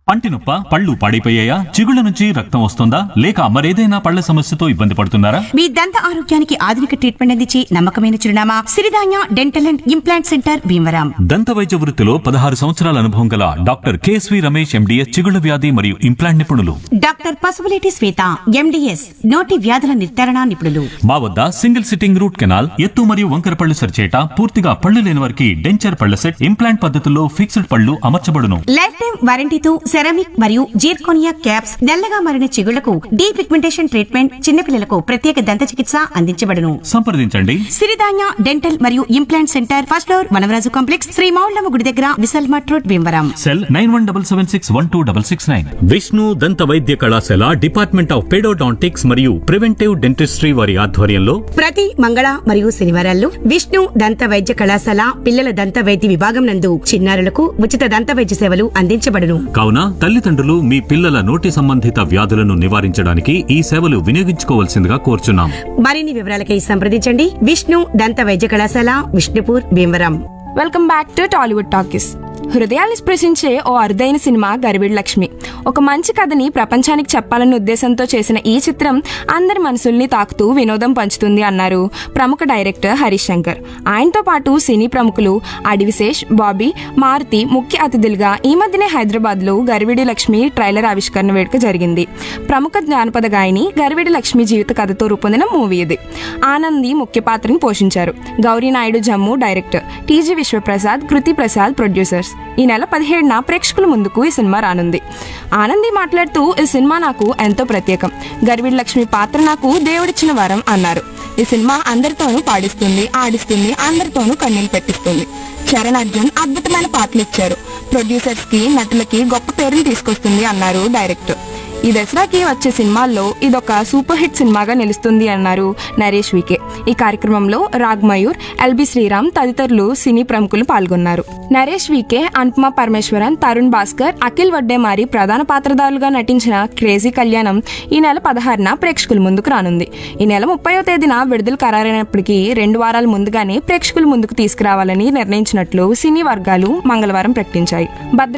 పంటి నొప్ప పళ్ళు పాడైపోయాయా చిగుళ్ళ నుంచి రక్తం వస్తుందా లేక మరేదైనా పళ్ళ సమస్యతో ఇబ్బంది పడుతున్నారా మీ దంత ఆరోగ్యానికి ఆధునిక ట్రీట్మెంట్ అందించి నమ్మకమైన చిరునామా Siridhanya dental and implant centre Bhimavaram దంత వైద్య వృత్తిలో పదహారు సంవత్సరాల అనుభవం గల డాక్టర్ కేఎస్వి రమేష్ ఎండిఎస్ చిగుళ్ళ వ్యాధి మరియు ఇంప్లాంట్ నిపుణులు డాక్టర్ పసుపులేటి శ్వేత ఎండిఎస్ నోటి వ్యాధుల నిర్ధారణ నిపుణులు మా వద్ద సింగిల్ సిట్టింగ్ రూట్ కెనాల్ ఎత్తు మరియు వంకర పళ్ళు సరిచేట పూర్తిగా పళ్ళు లేని వారికి డెంచర్ పళ్ళ సెట్ ఇంప్లాంట్ పద్ధతుల్లో ఫిక్స్డ్ పళ్ళు అమర్చబడును లైఫ్ టైం వారంటీతో సెరామిక్ మరియు జీర్కోనియా క్యాప్స్ నల్లగా మారిన చిగుళ్లకు డీ పిగ్మెంటేషన్ ట్రీట్మెంట్ చిన్నపిల్లలకు ప్రత్యేక దంత చికిత్స అందించబడును సంప్రదించండి సిరిధాన్య డెంటల్ మరియు implant centre first floor Vanavaraju complex Sri Moullamma గుడి దగ్గర Vishal mart road Bhimavaram cell nine one double seven six one two double six nine Vishnu దంత వైద్య కళాశాల డిపార్ట్మెంట్ ఆఫ్ పెడోడాంటిక్స్ మరియు ప్రివెంటివ్ డెంటిస్ట్రీ వారి ఆధ్వర్యంలో ప్రతి మంగళ మరియు శనివారాల్లో విష్ణు దంత వైద్య కళాశాల పిల్లల దంత వైద్య విభాగం నందు చిన్నారులకు ఉచిత దంత వైద్య సేవలు అందించబడును కావున తల్లిదండ్రులు మీ పిల్లల నోటి సంబంధిత వ్యాధులను నివారించడానికి ఈ సేవలు వినియోగించుకోవాల్సిందిగా కోరుచున్నాం మరిన్ని వివరాలకై సంప్రదించండి విష్ణు దంత వైద్య కళాశాల Vishnupur Bhimavaram welcome back to Tollywood talkies హృదయాన్ని స్పృశించే ఓ అరుదైన సినిమా గరివిడ్ లక్ష్మి ఒక మంచి కథని ప్రపంచానికి చెప్పాలన్న ఉద్దేశంతో చేసిన ఈ చిత్రం అందరి మనసుల్ని తాకుతూ వినోదం పంచుతుంది అన్నారు ప్రముఖ డైరెక్టర్ హరీష్ శంకర్ ఆయనతో పాటు సినీ ప్రముఖులు అడివిశేష్ బాబీ మారుతి ముఖ్య అతిథులుగా ఈ మధ్యనే హైదరాబాద్ లో గరివిడి లక్ష్మి ట్రైలర్ ఆవిష్కరణ వేడుక జరిగింది ప్రముఖ జానపద గాయని గరివిడి లక్ష్మి జీవిత కథతో రూపొందిన మూవీ ఇది ఆనంది ముఖ్య పాత్రను పోషించారు Gowri Naidu Jammu director T G Vishwaprasad Kriti Prasad producers ఈ నెల పదిహేడున ప్రేక్షకుల ముందుకు ఈ సినిమా రానుంది ఆనంది మాట్లాడుతూ ఈ సినిమా నాకు ఎంతో ప్రత్యేకం గర్విడ్ లక్ష్మి పాత్ర నాకు దేవుడిచ్చిన వరం అన్నారు ఈ సినిమా అందరితోనూ పాడిస్తుంది ఆడిస్తుంది అందరితోనూ కన్నీళ్ళు పెట్టిస్తుంది చరణ్ అర్జున్ అద్భుతమైన పాటలు ఇచ్చారు ప్రొడ్యూసర్స్ కి నటులకి గొప్ప పేరుని తీసుకొస్తుంది అన్నారు డైరెక్టర్ ఈ దసరాకి వచ్చే సినిమాల్లో ఇదొక సూపర్ హిట్ సినిమాగా నిలుస్తుంది అన్నారు నరేష్ వికే ఈ కార్యక్రమంలో రాగ్ మయూర్ ఎల్బి శ్రీరామ్ తదితరులు సినీ ప్రముఖులు పాల్గొన్నారు నరేష్ వికే అనుపమ పరమేశ్వరన్ తరుణ్ భాస్కర్ అఖిల్ వడ్డేమారి ప్రధాన పాత్రధారులుగా నటించిన క్రేజీ కళ్యాణం ఈ నెల పదహారున ప్రేక్షకుల ముందుకు రానుంది ఈ నెల ముప్పయో తేదీన విడుదల ఖరారైనప్పటికీ రెండు వారాల ముందుగానే ప్రేక్షకుల ముందుకు తీసుకురావాలని నిర్ణయించినట్లు సినీ వర్గాలు మంగళవారం ప్రకటించాయి భద్ర